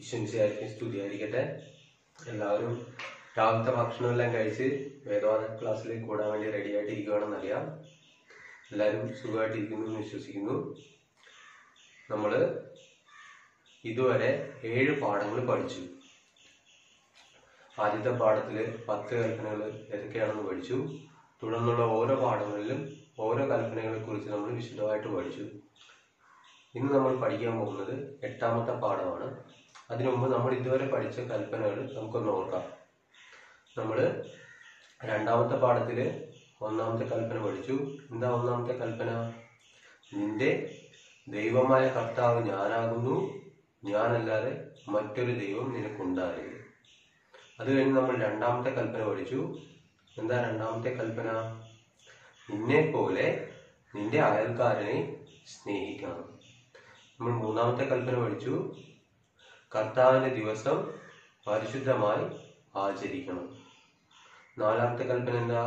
ഈശ്വംസിയായിരിക്കും സ്തുതിയായിരിക്കട്ടെ എല്ലാവരും രാവിലത്തെ ഭക്ഷണമെല്ലാം കഴിച്ച് വേദവാദ ക്ലാസ്സിലേക്ക് കൂടാൻ വേണ്ടി റെഡി ആയിട്ട് ഇരിക്കുകയാണെന്നറിയാം എല്ലാവരും സുഖമായിട്ടിരിക്കുന്നു എന്ന് വിശ്വസിക്കുന്നു നമ്മൾ ഇതുവരെ ഏഴ് പാഠങ്ങൾ പഠിച്ചു ആദ്യത്തെ പാഠത്തിൽ പത്ത് കൽപ്പനകൾ ഏതൊക്കെയാണെന്ന് പഠിച്ചു തുടർന്നുള്ള ഓരോ പാഠങ്ങളിലും ഓരോ കൽപ്പനകളെ കുറിച്ച് നമ്മൾ വിശദമായിട്ട് പഠിച്ചു ഇന്ന് നമ്മൾ പഠിക്കാൻ പോകുന്നത് എട്ടാമത്തെ പാഠമാണ് അതിനു മുമ്പ് നമ്മൾ ഇതുവരെ പഠിച്ച കൽപ്പനകൾ നമുക്കൊന്ന് ഓർക്കാം നമ്മൾ രണ്ടാമത്തെ പാഠത്തിൽ ഒന്നാമത്തെ കൽപ്പന പഠിച്ചു എന്താ ഒന്നാമത്തെ കൽപ്പന നിന്റെ ദൈവമായ കർത്താവ് ഞാനാകുന്നു ഞാനല്ലാതെ മറ്റൊരു ദൈവം നിനക്കുണ്ടാകരുത് അത് കഴിഞ്ഞ് നമ്മൾ രണ്ടാമത്തെ കൽപ്പന പഠിച്ചു എന്താ രണ്ടാമത്തെ കൽപ്പന നിന്നെ പോലെ നിന്റെ അയൽക്കാരനെ സ്നേഹിക്കണം നമ്മൾ മൂന്നാമത്തെ കൽപ്പന പഠിച്ചു കർത്താവിന്റെ ദിവസം പരിശുദ്ധമായി ആചരിക്കണം നാലാമത്തെ കൽപ്പന എന്താ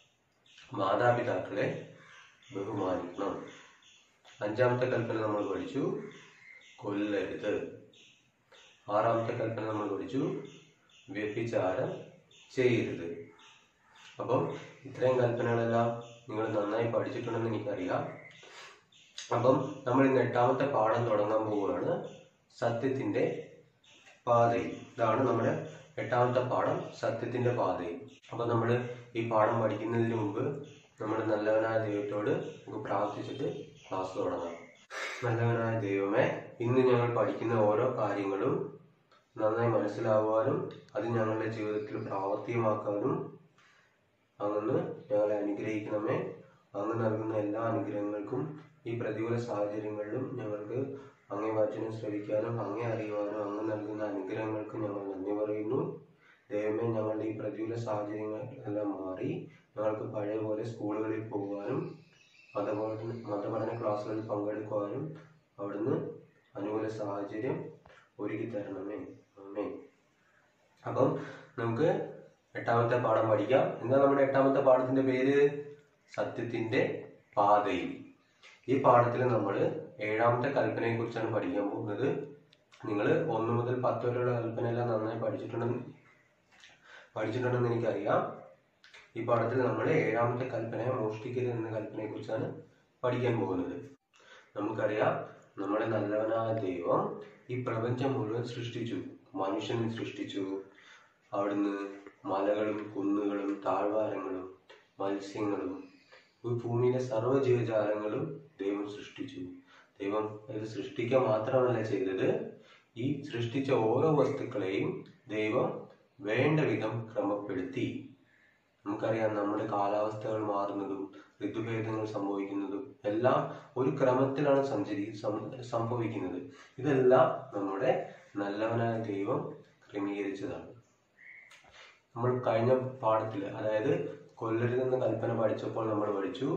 മാതാപിതാക്കളെ ബഹുമാനിക്കണം അഞ്ചാമത്തെ കൽപ്പന നമ്മൾ പഠിച്ചു കൊല്ലരുത് ആറാമത്തെ കൽപ്പന നമ്മൾ പഠിച്ചു വ്യഭിചാരം ചെയ്യരുത് അപ്പം ഇത്രയും കൽപ്പനകളെല്ലാം നിങ്ങൾ നന്നായി പഠിച്ചിട്ടുണ്ടെന്ന് എനിക്കറിയാം അപ്പം നമ്മൾ ഇന്ന് എട്ടാമത്തെ പാഠം തുടങ്ങാൻ പോവുകയാണ് സത്യത്തിന്റെ പാതയിൽ ഇതാണ് നമ്മുടെ എട്ടാമത്തെ പാഠം സത്യത്തിന്റെ പാതയിൽ അപ്പൊ നമ്മൾ ഈ പാഠം പഠിക്കുന്നതിന് മുമ്പ് നമ്മുടെ നല്ലവനായ ദൈവത്തോട് നമുക്ക് പ്രാർത്ഥിച്ചിട്ട് ക്ലാസ് തുടങ്ങാം നല്ലവനായ ദൈവമേ ഇന്ന് ഞങ്ങൾ പഠിക്കുന്ന ഓരോ കാര്യങ്ങളും നന്നായി മനസ്സിലാകുവാനും അത് ഞങ്ങളുടെ ജീവിതത്തിൽ പ്രാവർത്തികമാക്കാനും അങ്ങ് ഞങ്ങളെ അനുഗ്രഹിക്കണമേ അങ്ങ് നൽകുന്ന എല്ലാ അനുഗ്രഹങ്ങൾക്കും ഈ പ്രതികൂല സാഹചര്യങ്ങളിലും ഞങ്ങൾക്ക് അങ്ങേ വചനം ശ്രവിക്കാനും അങ്ങേ അറിയുവാനും അങ്ങ് നൽകുന്ന അനുഗ്രഹങ്ങൾക്ക് ഞങ്ങൾ നന്ദി പറയുന്നു ദൈവമേ ഞങ്ങളുടെ ഈ പ്രതികൂല സാഹചര്യങ്ങൾ എല്ലാം മാറി ഞങ്ങൾക്ക് പഴയ പോലെ സ്കൂളുകളിൽ പോകുവാനും മതപഠന മതപഠന ക്ലാസ്സുകളിൽ പങ്കെടുക്കുവാനും അവിടുന്ന് അനുകൂല സാഹചര്യം ഒരുക്കി തരണമേ അമ്മേ അപ്പം നമുക്ക് എട്ടാമത്തെ പാഠം പഠിക്കാം എന്താ നമ്മുടെ എട്ടാമത്തെ പാഠത്തിന്റെ പേര് സത്യത്തിന്റെ പാതയിൽ ഈ പാഠത്തിൽ നമ്മൾ ഏഴാമത്തെ കൽപ്പനയെ കുറിച്ചാണ് പഠിക്കാൻ പോകുന്നത് നിങ്ങൾ ഒന്ന് മുതൽ പത്ത് വരെയുള്ള കൽപ്പനയെല്ലാം നന്നായി പഠിച്ചിട്ടുണ്ടെന്ന് പഠിച്ചിട്ടുണ്ടെന്ന് എനിക്കറിയാം ഈ പാഠത്തിൽ നമ്മൾ ഏഴാമത്തെ കൽപ്പന മോഷ്ടിക്കരുത് എന്ന കൽപ്പനയെ കുറിച്ചാണ് പഠിക്കാൻ പോകുന്നത് നമുക്കറിയാം നമ്മുടെ നല്ലവനായ ദൈവം ഈ പ്രപഞ്ചം മുഴുവൻ സൃഷ്ടിച്ചു മനുഷ്യനെ സൃഷ്ടിച്ചു അവിടുന്ന് മലകളും കുന്നുകളും താഴ്വാരങ്ങളും മത്സ്യങ്ങളും ഈ ഭൂമിയിലെ സർവ്വ ജീവജാലങ്ങളും ദൈവം സൃഷ്ടിച്ചു ദൈവം ഇത് സൃഷ്ടിക്കുക മാത്രമല്ല ചെയ്തത് ഈ സൃഷ്ടിച്ച ഓരോ വസ്തുക്കളെയും ദൈവം വേണ്ട വിധം ക്രമപ്പെടുത്തി നമുക്കറിയാം നമ്മുടെ കാലാവസ്ഥകൾ മാറുന്നതും ഋതുഭേദങ്ങൾ സംഭവിക്കുന്നതും എല്ലാം ഒരു ക്രമത്തിലാണ് സഞ്ചരി സം- സംഭവിക്കുന്നത് ഇതെല്ലാം നമ്മുടെ നല്ലവനായ ദൈവം ക്രമീകരിച്ചതാണ് നമ്മൾ കഴിഞ്ഞ പാഠത്തിൽ അതായത് കൊല്ലരുതെന്ന കൽപ്പന പഠിച്ചപ്പോൾ നമ്മൾ പഠിച്ചു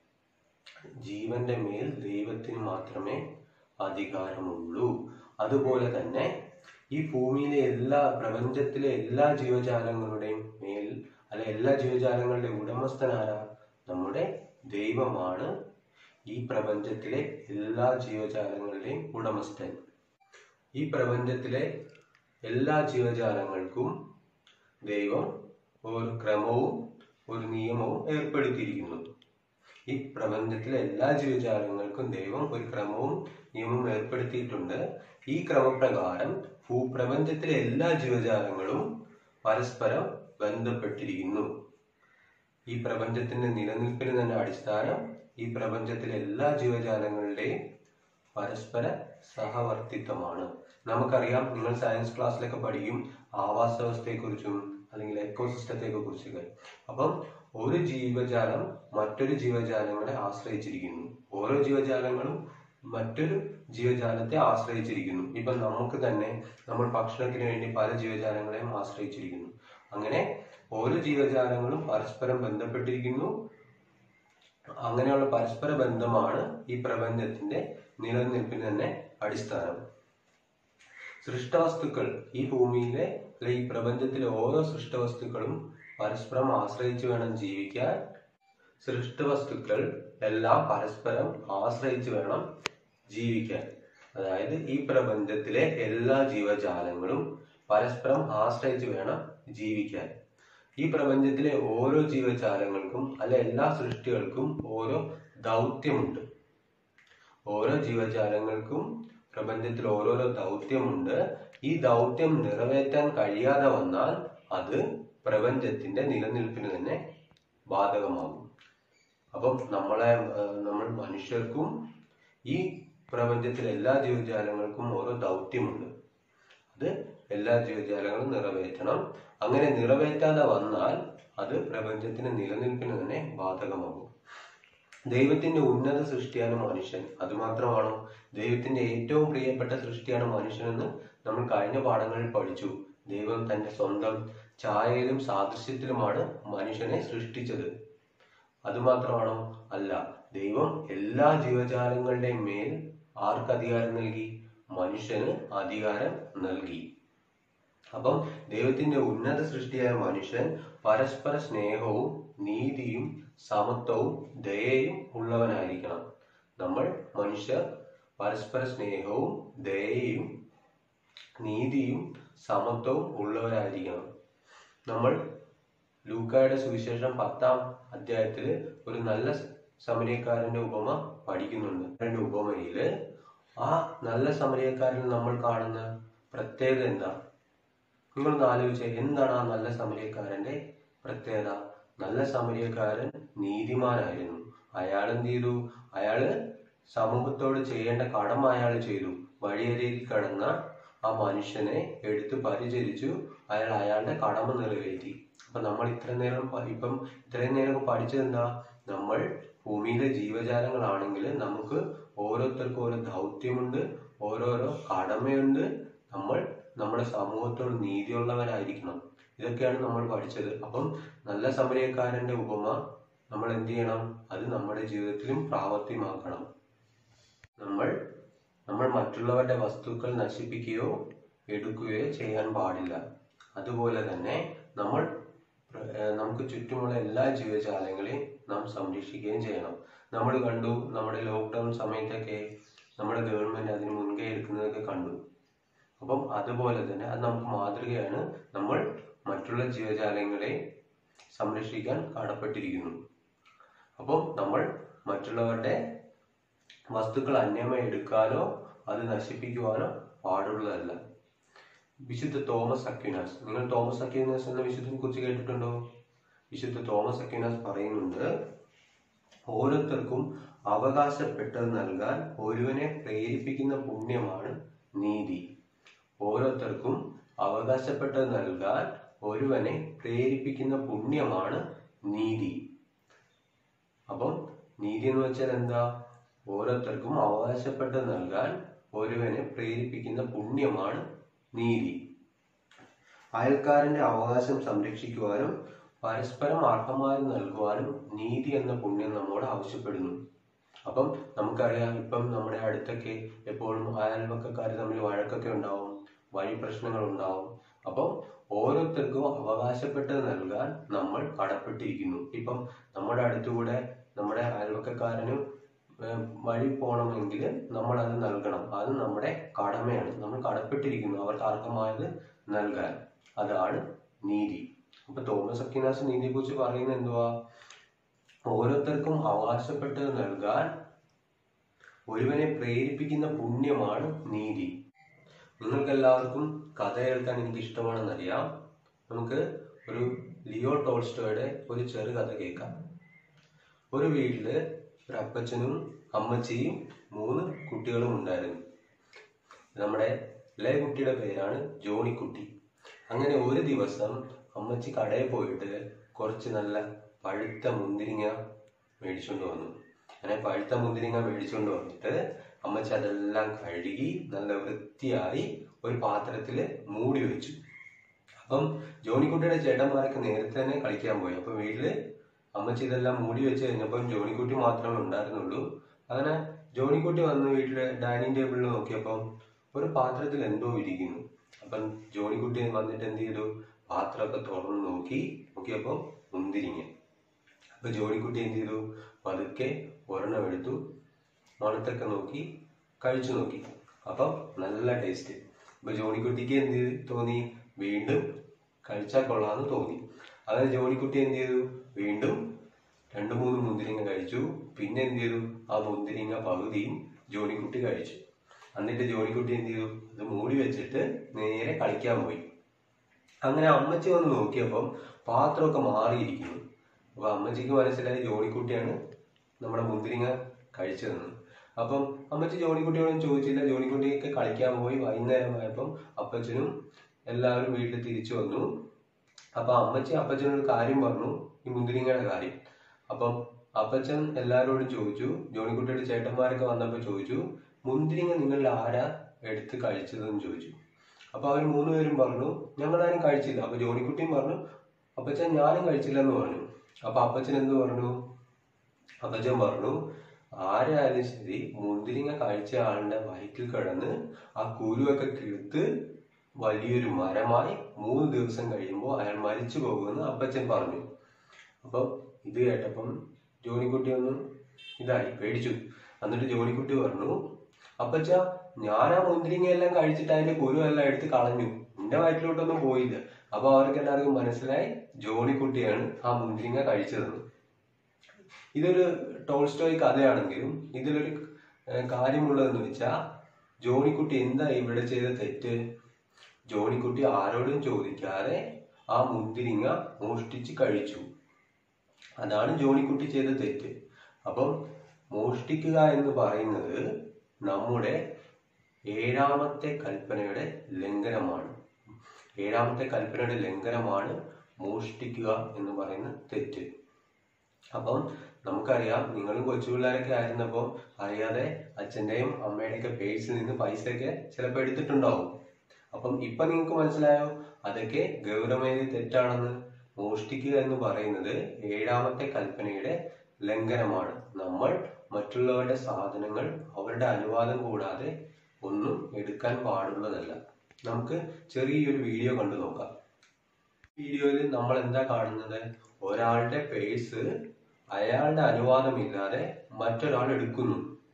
ജീവന്റെ മേൽ ദൈവത്തിന് മാത്രമേ അധികാരമുള്ളൂ അതുപോലെ തന്നെ ഈ ഭൂമിയിലെ എല്ലാ പ്രപഞ്ചത്തിലെ എല്ലാ ജീവജാലങ്ങളുടെയും മേൽ അല്ലെ എല്ലാ ജീവജാലങ്ങളുടെയും ഉടമസ്ഥനാരാ നമ്മുടെ ദൈവമാണ് ഈ പ്രപഞ്ചത്തിലെ എല്ലാ ജീവജാലങ്ങളുടെയും ഉടമസ്ഥൻ ഈ പ്രപഞ്ചത്തിലെ എല്ലാ ജീവജാലങ്ങൾക്കും ദൈവം ഒരു ക്രമവും ഒരു നിയമവും ഏർപ്പെടുത്തിയിരിക്കുന്നു ഈ പ്രപഞ്ചത്തിലെ എല്ലാ ജീവജാലങ്ങൾക്കും ദൈവം ഒരു ക്രമവും നിയമവും ഏർപ്പെടുത്തിയിട്ടുണ്ട് ഈ ക്രമപ്രകാരം ഭൂപ്രപഞ്ചത്തിലെ എല്ലാ ജീവജാലങ്ങളും പരസ്പരം ബന്ധപ്പെട്ടിരിക്കുന്നു ഈ പ്രപഞ്ചത്തിന്റെ നിലനിൽപ്പിന് തന്നെ അടിസ്ഥാനം ഈ പ്രപഞ്ചത്തിലെ എല്ലാ ജീവജാലങ്ങളുടെയും പരസ്പര സഹവർത്തിത്വമാണ് നമുക്കറിയാം നിങ്ങൾ സയൻസ് ക്ലാസ്സിലൊക്കെ പഠിക്കും ആവാസ വ്യവസ്ഥയെക്കുറിച്ചും അല്ലെങ്കിൽ എക്കോസിസ്റ്റത്തെ കുറിച്ചൊക്കെ അപ്പം ഒരു ജീവജാലം മറ്റൊരു ജീവജാലങ്ങളെ ആശ്രയിച്ചിരിക്കുന്നു ഓരോ ജീവജാലങ്ങളും മറ്റൊരു ജീവജാലത്തെ ആശ്രയിച്ചിരിക്കുന്നു ഇപ്പം നമുക്ക് തന്നെ നമ്മൾ ഭക്ഷണത്തിന് വേണ്ടി പല ജീവജാലങ്ങളെയും ആശ്രയിച്ചിരിക്കുന്നു അങ്ങനെ ഓരോ ജീവജാലങ്ങളും പരസ്പരം ബന്ധപ്പെട്ടിരിക്കുന്നു അങ്ങനെയുള്ള പരസ്പര ബന്ധമാണ് ഈ പ്രപഞ്ചത്തിന്റെ നിലനിൽപ്പിന് തന്നെ അടിസ്ഥാനം സൃഷ്ടവസ്തുക്കൾ ഈ ഭൂമിയിലെ അല്ലെ ഈ പ്രപഞ്ചത്തിലെ ഓരോ സൃഷ്ടവസ്തുക്കളും പരസ്പരം ആശ്രയിച്ചു വേണം ജീവിക്കാൻ സൃഷ്ടവസ്തുക്കൾ എല്ലാം പരസ്പരം ആശ്രയിച്ചു വേണം ജീവിക്കാൻ അതായത് ഈ പ്രപഞ്ചത്തിലെ എല്ലാ ജീവജാലങ്ങളും പരസ്പരം ആശ്രയിച്ച് വേണം ജീവിക്കാൻ ഈ പ്രപഞ്ചത്തിലെ ഓരോ ജീവജാലങ്ങൾക്കും അല്ല എല്ലാ സൃഷ്ടികൾക്കും ഓരോ ദൗത്യമുണ്ട് ഓരോ ജീവജാലങ്ങൾക്കും പ്രപഞ്ചത്തിൽ ഓരോരോ ദൗത്യമുണ്ട് ഈ ദൗത്യം നിറവേറ്റാൻ കഴിയാതെ വന്നാൽ അത് പ്രപഞ്ചത്തിന്റെ നിലനിൽപ്പിന് തന്നെ ബാധകമാകും അപ്പം നമ്മളെ ഏഹ്, നമ്മൾ മനുഷ്യർക്കും ഈ പ്രപഞ്ചത്തിലെ എല്ലാ ജീവജാലങ്ങൾക്കും ഓരോ ദൗത്യമുണ്ട് അത് എല്ലാ ജീവജാലങ്ങളും നിറവേറ്റണം അങ്ങനെ നിറവേറ്റാതെ വന്നാൽ അത് പ്രപഞ്ചത്തിന്റെ നിലനിൽപ്പിന് തന്നെ ബാധകമാകും ദൈവത്തിന്റെ ഉന്നത സൃഷ്ടിയാണ് മനുഷ്യൻ അതുമാത്രമാണോ ദൈവത്തിന്റെ ഏറ്റവും പ്രിയപ്പെട്ട സൃഷ്ടിയാണ് മനുഷ്യനെന്ന് നമ്മൾ കഴിഞ്ഞ പാഠങ്ങളിൽ പഠിച്ചു ദൈവം തന്റെ സ്വന്തം ഛായയിലും സാദൃശ്യത്തിലുമാണ് മനുഷ്യനെ സൃഷ്ടിച്ചത് അതുമാത്രമാണോ അല്ല ദൈവം എല്ലാ ജീവജാലങ്ങളുടെയും മേൽ ആർക്ക് അധികാരം നൽകി മനുഷ്യന് അധികാരം നൽകി അപ്പം ദൈവത്തിന്റെ ഉന്നത സൃഷ്ടിയായ മനുഷ്യൻ പരസ്പര സ്നേഹവും നീതിയും സമത്വവും ദയയും ഉള്ളവനായിരിക്കണം നമ്മൾ മനുഷ്യർ പരസ്പര സ്നേഹവും ദയയും നീതിയും സമത്വവും ഉള്ളവരായിരിക്കണം നമ്മൾ ലൂക്കായുടെ സുവിശേഷം പത്താം അധ്യായത്തില് ഒരു നല്ല സമരിയക്കാരന്റെ ഉപമ പഠിക്കുന്നുണ്ട് അതിന്റെ ഉപമയില് ആ നല്ല സമരിയക്കാരൻ നമ്മൾ കാണുന്ന പ്രത്യേകത എന്താ നിങ്ങളൊന്ന് ആലോചിച്ചേ എന്താണ് ആ നല്ല സമരിയക്കാരന്റെ പ്രത്യേകത നല്ല സമരിയക്കാരൻ നീതിമാനായിരുന്നു അയാൾ എന്ത് ചെയ്തു അയാള് സമൂഹത്തോട് ചെയ്യേണ്ട കടമ അയാൾ ചെയ്തു വഴിയരികിൽ കിടന്ന ആ മനുഷ്യനെ എടുത്ത് പരിചരിച്ചു അയാൾ അയാളുടെ കടമ നിറവേറ്റി അപ്പൊ നമ്മൾ ഇത്ര നേരം പ- ഇപ്പം ഇത്രയും നേരം പഠിച്ചത് എന്താ നമ്മൾ ഭൂമിയിലെ ജീവജാലങ്ങളാണെങ്കിൽ നമുക്ക് ഓരോരുത്തർക്കും ഓരോ ദൗത്യമുണ്ട് ഓരോരോ കടമയുണ്ട് നമ്മൾ നമ്മുടെ സമൂഹത്തോട് നീതിയുള്ളവരായിരിക്കണം ഇതൊക്കെയാണ് നമ്മൾ പഠിച്ചത് അപ്പം നല്ല സമരക്കാരന്റെ ഉപമ നമ്മൾ എന്ത് ചെയ്യണം അത് നമ്മുടെ ജീവിതത്തിലും പ്രാവർത്തിയമാക്കണം നമ്മൾ നമ്മൾ മറ്റുള്ളവരുടെ വസ്തുക്കൾ നശിപ്പിക്കുകയോ എടുക്കുകയോ ചെയ്യാൻ പാടില്ല അതുപോലെ തന്നെ നമ്മൾ ഏഹ്, നമുക്ക് ചുറ്റുമുള്ള എല്ലാ ജീവജാലങ്ങളെയും നാം സംരക്ഷിക്കുകയും ചെയ്യണം നമ്മൾ കണ്ടു നമ്മുടെ ലോക്ക്ഡൗൺ സമയത്തൊക്കെ നമ്മുടെ ഗവൺമെന്റ് അതിന് മുൻകൈ എടുക്കുന്നതൊക്കെ കണ്ടു അപ്പം അതുപോലെ തന്നെ അത് നമുക്ക് മാതൃകയാണ് നമ്മൾ മറ്റുള്ള ജീവജാലങ്ങളെ സംരക്ഷിക്കാൻ കടപ്പെട്ടിരിക്കുന്നു അപ്പം നമ്മൾ മറ്റുള്ളവരുടെ വസ്തുക്കൾ അന്യമായി എടുക്കാനോ അത് നശിപ്പിക്കുവാനോ പാടുള്ളതല്ല വിശുദ്ധ തോമസ് അക്വിനാസ് നിങ്ങൾ തോമസ് അക്വിനാസ് എന്ന വിശുദ്ധനെ കുറിച്ച് കേട്ടിട്ടുണ്ടോ വിശുദ്ധ തോമസ് അക്വിനാസ് പറയുന്നുണ്ട് ഓരോരുത്തർക്കും അവകാശപ്പെട്ടത് നൽകാൻ ഒരുവനെ പ്രേരിപ്പിക്കുന്ന പുണ്യമാണ് നീതി ഓരോരുത്തർക്കും അവകാശപ്പെട്ടത് നൽകാൻ ഒരുവനെ പ്രേരിപ്പിക്കുന്ന പുണ്യമാണ് നീതി അപ്പം നീതി എന്ന് വെച്ചാൽ എന്താ ഓരോരുത്തർക്കും അവകാശപ്പെട്ടത് നൽകാൻ ഒരുവനെ പ്രേരിപ്പിക്കുന്ന പുണ്യമാണ് നീതി അയൽക്കാരന്റെ അവകാശം സംരക്ഷിക്കുവാനും പരസ്പരം അർഹമായി നൽകുവാനും നീതി എന്ന പുണ്യം നമ്മോട് ആവശ്യപ്പെടുന്നു അപ്പം നമുക്കറിയാം ഇപ്പം നമ്മുടെ അടുത്തൊക്കെ എപ്പോഴും അയൽവക്കക്കാർ തമ്മിൽ വഴക്കൊക്കെ ഉണ്ടാവും വഴി പ്രശ്നങ്ങൾ ഉണ്ടാവും അപ്പം ഓരോരുത്തർക്കും അവകാശപ്പെട്ടത് നൽകാൻ നമ്മൾ കടപ്പെട്ടിരിക്കുന്നു ഇപ്പം നമ്മുടെ അടുത്തുകൂടെ നമ്മുടെ അയൽവക്കക്കാരന് ഏഹ് വഴി പോകണമെങ്കിൽ നമ്മൾ അത് നൽകണം അത് നമ്മുടെ കടമയാണ് നമ്മൾ കടപ്പെട്ടിരിക്കുന്നു അവർക്ക് അർഹമായത് നൽകാൻ അതാണ് നീതി അപ്പൊ തോമസ് അക്കിനാസ് നീതിയെ കുറിച്ച് പറയുന്നത് എന്തുവാ ഓരോരുത്തർക്കും അവകാശപ്പെട്ടത് നൽകാൻ ഒരുവനെ പ്രേരിപ്പിക്കുന്ന പുണ്യമാണ് നീതി നിങ്ങൾക്ക് എല്ലാവർക്കും കഥ കേൾക്കാൻ എനിക്ക് ഇഷ്ടമാണെന്നറിയാം നമുക്ക് ഒരു ലിയോ ടോൾസ്റ്റോയുടെ ഒരു ചെറു കഥ കേൾക്കാം ഒരു വീട്ടില് ഒരു അപ്പച്ചനും അമ്മച്ചിയും മൂന്ന് കുട്ടികളും ഉണ്ടായിരുന്നു നമ്മുടെ ഇളയ കുട്ടിയുടെ പേരാണ് ജോണിക്കുട്ടി അങ്ങനെ ഒരു ദിവസം അമ്മച്ചി കടയിൽ പോയിട്ട് കുറച്ച് നല്ല പഴുത്ത മുന്തിരിങ്ങ മേടിച്ചുകൊണ്ട് വന്നു അങ്ങനെ പഴുത്ത മുന്തിരിങ്ങ മേടിച്ചുകൊണ്ട് വന്നിട്ട് അമ്മച്ചി അതെല്ലാം കഴുകി നല്ല വൃത്തിയായി ഒരു പാത്രത്തിൽ മൂടി വെച്ചു അപ്പം ജോണിക്കുട്ടിയുടെ ചേട്ടന്മാരൊക്കെ നേരത്തെ തന്നെ കളിക്കാൻ പോയി അപ്പൊ വീട്ടില് അമ്മച്ചി ഇതെല്ലാം മൂടി വെച്ച് കഴിഞ്ഞപ്പം ജോണിക്കുട്ടി മാത്രമേ ഉണ്ടായിരുന്നുള്ളൂ അങ്ങനെ ജോണിക്കുട്ടി വന്ന് വീട്ടിലെ ഡൈനിങ് ടേബിളിൽ നോക്കിയപ്പം ഒരു പാത്രത്തിൽ എന്തോ ഇരിക്കുന്നു അപ്പം ജോണിക്കുട്ടി വന്നിട്ട് എന്ത് ചെയ്തു പാത്രമൊക്കെ തുറന്ന് നോക്കി നോക്കിയപ്പം മുന്തിരിങ്ങ അപ്പൊ ജോണിക്കുട്ടി എന്ത് ചെയ്തു പതുക്കെ ഒരെണ്ണം എടുത്തു മണത്തൊക്കെ നോക്കി കഴിച്ചു നോക്കി അപ്പം നല്ല ടേസ്റ്റ് ഇപ്പൊ ജോണിക്കുട്ടിക്ക് എന്ത് ചെയ്തു? തോന്നി വീണ്ടും കഴിച്ചാൽ കൊള്ളാന്ന് തോന്നി അങ്ങനെ ജോണിക്കുട്ടി എന്ത് ചെയ്തു വീണ്ടും രണ്ടു മൂന്ന് മുന്തിരിങ്ങ കഴിച്ചു പിന്നെ എന്ത് ചെയ്തു ആ മുന്തിരിങ്ങ പകുതിയും ജോണിക്കുട്ടി കഴിച്ചു എന്നിട്ട് ജോണിക്കുട്ടി എന്ത് ചെയ്തു അത് മൂടി വെച്ചിട്ട് നേരെ കളിക്കാൻ പോയി അങ്ങനെ അമ്മച്ചി വന്ന് നോക്കിയപ്പം പാത്രമൊക്കെ മാറിയിരിക്കുന്നു അപ്പൊ അമ്മച്ചിക്ക് മനസ്സിലായി ജോണിക്കുട്ടിയാണ് നമ്മുടെ മുന്തിരിങ്ങ കഴിച്ചതെന്ന് അപ്പം അമ്മച്ചി ജോണിക്കുട്ടിയോടും ചോദിച്ചില്ല ജോണിക്കുട്ടിയൊക്കെ കളിക്കാൻ പോയി വൈകുന്നേരമായപ്പം അപ്പച്ചനും എല്ലാവരും വീട്ടിൽ തിരിച്ചു വന്നു അപ്പൊ അമ്മച്ചി അപ്പച്ചനോട് കാര്യം പറഞ്ഞു ഈ മുന്തിരിങ്ങയുടെ കാര്യം അപ്പം അപ്പച്ചൻ എല്ലാവരോടും ചോദിച്ചു ജോണിക്കുട്ടിയുടെ ചേട്ടന്മാരൊക്കെ വന്നപ്പോൾ ചോദിച്ചു മുന്തിരിങ്ങ നിങ്ങളിൽ ആരാ എടുത്ത് കഴിച്ചതെന്ന് ചോദിച്ചു അപ്പൊ അവർ മൂന്നുപേരും പറഞ്ഞു ഞങ്ങളാരും കഴിച്ചില്ല അപ്പൊ ജോണിക്കുട്ടിയും പറഞ്ഞു അപ്പച്ചൻ ഞാനും കഴിച്ചില്ലെന്ന് പറഞ്ഞു അപ്പൊ അപ്പച്ചൻ എന്ത് പറഞ്ഞു അപ്പച്ചൻ പറഞ്ഞു ആരായാലും ശരി മുന്തിരിങ്ങ കഴിച്ച ആളുടെ വയറ്റിൽ കിടന്ന് ആ കുരുവൊക്കെ കിഴുത്ത് വലിയൊരു മരമായി മൂന്ന് ദിവസം കഴിയുമ്പോൾ അയാൾ മരിച്ചു പോകുമെന്ന് അപ്പച്ചൻ പറഞ്ഞു അപ്പം ഇത് കേട്ടപ്പം ജോണിക്കുട്ടി ഒന്ന് ഇതായി പേടിച്ചു എന്നിട്ട് ജോണിക്കുട്ടി പറഞ്ഞു അപ്പച്ച ഞാൻ ആ മുന്തിരിങ്ങയെല്ലാം കഴിച്ചിട്ട് അതിന്റെ കുരു എല്ലാം എടുത്ത് കളഞ്ഞു എന്റെ വയറ്റിലോട്ടൊന്നും പോയില്ല അപ്പൊ അവർക്ക് എല്ലാവർക്കും മനസ്സിലായി ജോണിക്കുട്ടിയാണ് ആ മുന്തിരിങ്ങ കഴിച്ചതെന്ന് ഇതൊരു ടോൾസ്റ്റോയ് കഥയാണെങ്കിലും ഇതിലൊരു ഏഹ്, കാര്യമുള്ളതെന്ന് വെച്ചാൽ ജോണിക്കുട്ടി എന്താ ഇവിടെ ചെയ്ത തെറ്റ് ജോണിക്കുട്ടി ആരോടും ചോദിക്കാതെ ആ മുന്തിരിങ്ങ മോഷ്ടിച്ച് കഴിച്ചു അതാണ് ജോണിക്കുട്ടി ചെയ്ത തെറ്റ് അപ്പം മോഷ്ടിക്കുക എന്ന് പറയുന്നത് നമ്മുടെ ഏഴാമത്തെ കൽപ്പനയുടെ ലംഘനമാണ് ഏഴാമത്തെ കൽപ്പനയുടെ ലംഘനമാണ് മോഷ്ടിക്കുക എന്ന് പറയുന്ന തെറ്റ് അപ്പം നമുക്കറിയാം നിങ്ങളും കൊച്ചുപിള്ളേരൊക്കെ ആയിരുന്നപ്പോൾ അറിയാതെ അച്ഛൻ്റെയും അമ്മയുടെയൊക്കെ പേഴ്സിൽ നിന്ന് പൈസയൊക്കെ ചിലപ്പോൾ എടുത്തിട്ടുണ്ടാവും അപ്പം ഇപ്പൊ നിങ്ങൾക്ക് മനസ്സിലായോ അതൊക്കെ ഗൗരവമേറിയ തെറ്റാണെന്ന് മോഷ്ടിക്കുക എന്ന് പറയുന്നത് ഏഴാമത്തെ കൽപ്പനയുടെ ലംഘനമാണ് നമ്മൾ മറ്റുള്ളവരുടെ സാധനങ്ങൾ അവരുടെ അനുവാദം കൂടാതെ ഒന്നും എടുക്കാൻ പാടുള്ളതല്ല നമുക്ക് ചെറിയൊരു വീഡിയോ കണ്ടു നോക്കാം വീഡിയോയിൽ നമ്മൾ എന്താ കാണുന്നത് ഒരാളുടെ പേഴ്സ് അയാളുടെ അനുവാദമില്ലാതെ മറ്റൊരാൾ എടുക്കുന്നു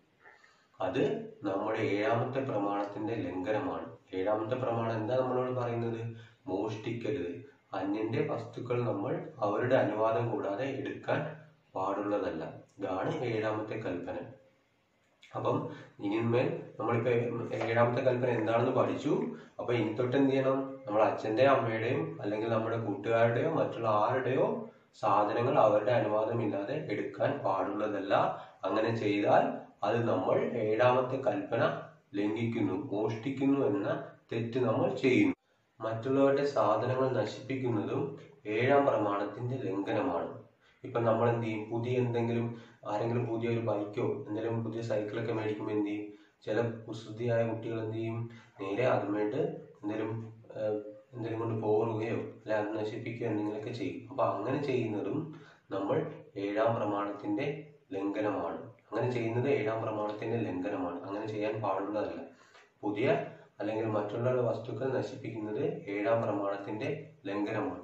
അത് നമ്മുടെ ഏഴാമത്തെ പ്രമാണത്തിന്റെ ലംഘനമാണ് ഏഴാമത്തെ പ്രമാണം എന്താ നമ്മളോട് പറയുന്നത് മോഷ്ടിക്കരുത് അന്യന്റെ വസ്തുക്കൾ നമ്മൾ അവരുടെ അനുവാദം കൂടാതെ എടുക്കാൻ പാടുള്ളതല്ല ഇതാണ് ഏഴാമത്തെ കൽപ്പന അപ്പം ഇനിമേൽ നമ്മളിപ്പോ ഏഴാമത്തെ കൽപ്പന എന്താണെന്ന് പഠിച്ചു അപ്പൊ ഇനി തൊട്ട് എന്ത് ചെയ്യണം നമ്മൾ അച്ഛന്റെയോ അമ്മയുടെയും അല്ലെങ്കിൽ നമ്മുടെ കൂട്ടുകാരുടെയോ മറ്റുള്ള ആരുടെയോ സാധനങ്ങൾ അവരുടെ അനുവാദമില്ലാതെ എടുക്കാൻ പാടുള്ളതല്ല അങ്ങനെ ചെയ്താൽ അത് നമ്മൾ ഏഴാമത്തെ കൽപ്പന ലംഘിക്കുന്നു മോഷ്ടിക്കുന്നു എന്ന തെറ്റ് നമ്മൾ ചെയ്യുന്നു മറ്റുള്ളവരുടെ സാധനങ്ങൾ നശിപ്പിക്കുന്നതും ഏഴാം പ്രമാണത്തിന്റെ ലംഘനമാണ് ഇപ്പൊ നമ്മൾ എന്ത് ചെയ്യും പുതിയ എന്തെങ്കിലും ആരെങ്കിലും പുതിയൊരു ബൈക്കോ എന്തെങ്കിലും പുതിയ സൈക്കിളൊക്കെ മേടിക്കുമ്പോൾ എന്ത് ചെയ്യും ചില കുസൃതിയായ കുട്ടികൾ എന്ത് ചെയ്യും നേരെ അതുമായിട്ട് എന്തെങ്കിലും ഏഹ്, എന്തെങ്കിലും കൊണ്ട് പോറുകയോ അല്ലെ അത് നശിപ്പിക്കുകയോ എന്തെങ്കിലുമൊക്കെ ചെയ്യും അപ്പൊ അങ്ങനെ ചെയ്യുന്നതും നമ്മൾ ഏഴാം പ്രമാണത്തിന്റെ ലംഘനമാണ് അങ്ങനെ ചെയ്യുന്നത് ഏഴാം പ്രമാണത്തിന്റെ ലംഘനമാണ് അങ്ങനെ ചെയ്യാൻ പാടുള്ളതല്ല പുതിയ അല്ലെങ്കിൽ മറ്റുള്ളവരുടെ വസ്തുക്കൾ നശിപ്പിക്കുന്നത് ഏഴാം പ്രമാണത്തിന്റെ ലംഘനമാണ്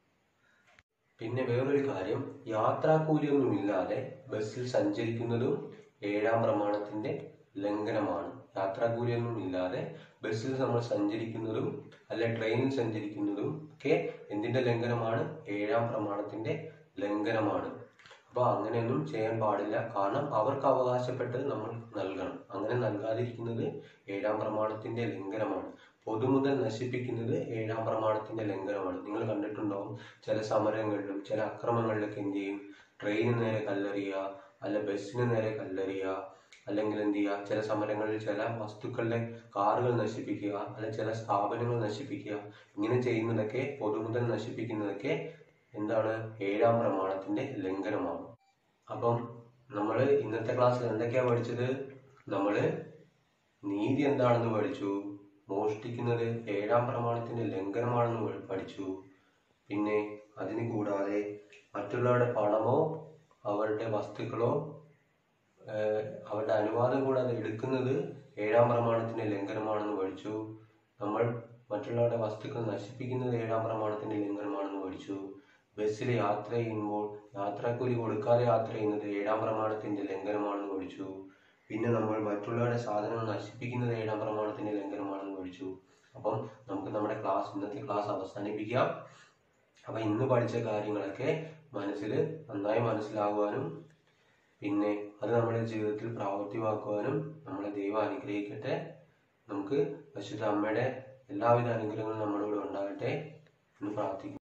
പിന്നെ വേറൊരു കാര്യം യാത്രാക്കൂലിയൊന്നുമില്ലാതെ ബസ്സിൽ സഞ്ചരിക്കുന്നതും ഏഴാം പ്രമാണത്തിന്റെ ലംഘനമാണ് യാത്രാക്കൂലിയൊന്നും ഇല്ലാതെ ബസ്സിൽ നമ്മൾ സഞ്ചരിക്കുന്നതും അല്ലെ ട്രെയിനിൽ സഞ്ചരിക്കുന്നതും ഒക്കെ എന്തിന്റെ ലംഘനമാണ് ഏഴാം പ്രമാണത്തിന്റെ ലംഘനമാണ് അപ്പൊ അങ്ങനെയൊന്നും ചെയ്യാൻ പാടില്ല കാരണം അവർക്ക് അവകാശപ്പെട്ടത് നമ്മൾ നൽകണം അങ്ങനെ നൽകാതിരിക്കുന്നത് ഏഴാം പ്രമാണത്തിന്റെ ലംഘനമാണ് പൊതുമുതൽ നശിപ്പിക്കുന്നത് ഏഴാം പ്രമാണത്തിന്റെ ലംഘനമാണ് നിങ്ങൾ കണ്ടിട്ടുണ്ടാവും ചില സമരങ്ങളിലും ചില അക്രമങ്ങളിലൊക്കെ എന്ത് ചെയ്യും ട്രെയിനിന് നേരെ കല്ലെറിയുക അല്ല ബസ്സിന് നേരെ കല്ലെറിയുക അല്ലെങ്കിൽ എന്ത് ചെയ്യുക ചില സമരങ്ങളിൽ ചില വസ്തുക്കളുടെ കാറുകൾ നശിപ്പിക്കുക അല്ലെ ചില സ്ഥാപനങ്ങൾ നശിപ്പിക്കുക ഇങ്ങനെ ചെയ്യുന്നതൊക്കെ പൊതുമുതൽ നശിപ്പിക്കുന്നതൊക്കെ എന്താണ് ഏഴാം പ്രമാണത്തിന്റെ ലംഘനമാണ് അപ്പം നമ്മൾ ഇന്നത്തെ ക്ലാസ്സിൽ എന്തൊക്കെയാ പഠിച്ചത് നമ്മള് നീതി എന്താണെന്ന് പഠിച്ചു മോഷ്ടിക്കുന്നത് ഏഴാം പ്രമാണത്തിന്റെ ലംഘനമാണെന്ന് പ- പഠിച്ചു പിന്നെ അതിന് കൂടാതെ മറ്റുള്ളവരുടെ പണമോ അവരുടെ വസ്തുക്കളോ ഏഹ്, അവരുടെ അനുവാദം കൂടാതെ എടുക്കുന്നത് ഏഴാം പ്രമാണത്തിന്റെ ലംഘനമാണെന്ന് പഠിച്ചു നമ്മൾ മറ്റുള്ളവരുടെ വസ്തുക്കൾ നശിപ്പിക്കുന്നത് ഏഴാം പ്രമാണത്തിന്റെ ലംഘനമാണെന്ന് പഠിച്ചു ബസ്സിൽ യാത്ര ചെയ്യുമ്പോൾ യാത്രാക്കൂലി കൊടുക്കാതെ യാത്ര ചെയ്യുന്നത് ഏഴാം പ്രമാണത്തിന്റെ ലംഘനമാണെന്ന് പഠിച്ചു പിന്നെ നമ്മൾ മറ്റുള്ളവരുടെ സാധനങ്ങൾ നശിപ്പിക്കുന്നത് ഏഴാം പ്രമാണത്തിന്റെ ലംഘനമാണെന്ന് പഠിച്ചു അപ്പം നമുക്ക് നമ്മുടെ ക്ലാസ് ഇന്നത്തെ ക്ലാസ് അവസാനിപ്പിക്കാം അപ്പം ഇന്ന് പഠിച്ച കാര്യങ്ങളൊക്കെ മനസ്സിൽ നന്നായി മനസ്സിലാകുവാനും പിന്നെ അത് നമ്മുടെ ജീവിതത്തിൽ പ്രാവർത്തികമാക്കുവാനും നമ്മളെ ദൈവം അനുഗ്രഹിക്കട്ടെ നമുക്ക് പരിശുദ്ധ അമ്മയുടെ എല്ലാവിധ അനുഗ്രഹങ്ങളും നമ്മളോട് ഉണ്ടാകട്ടെ എന്ന് പ്രാർത്ഥിക്കുന്നു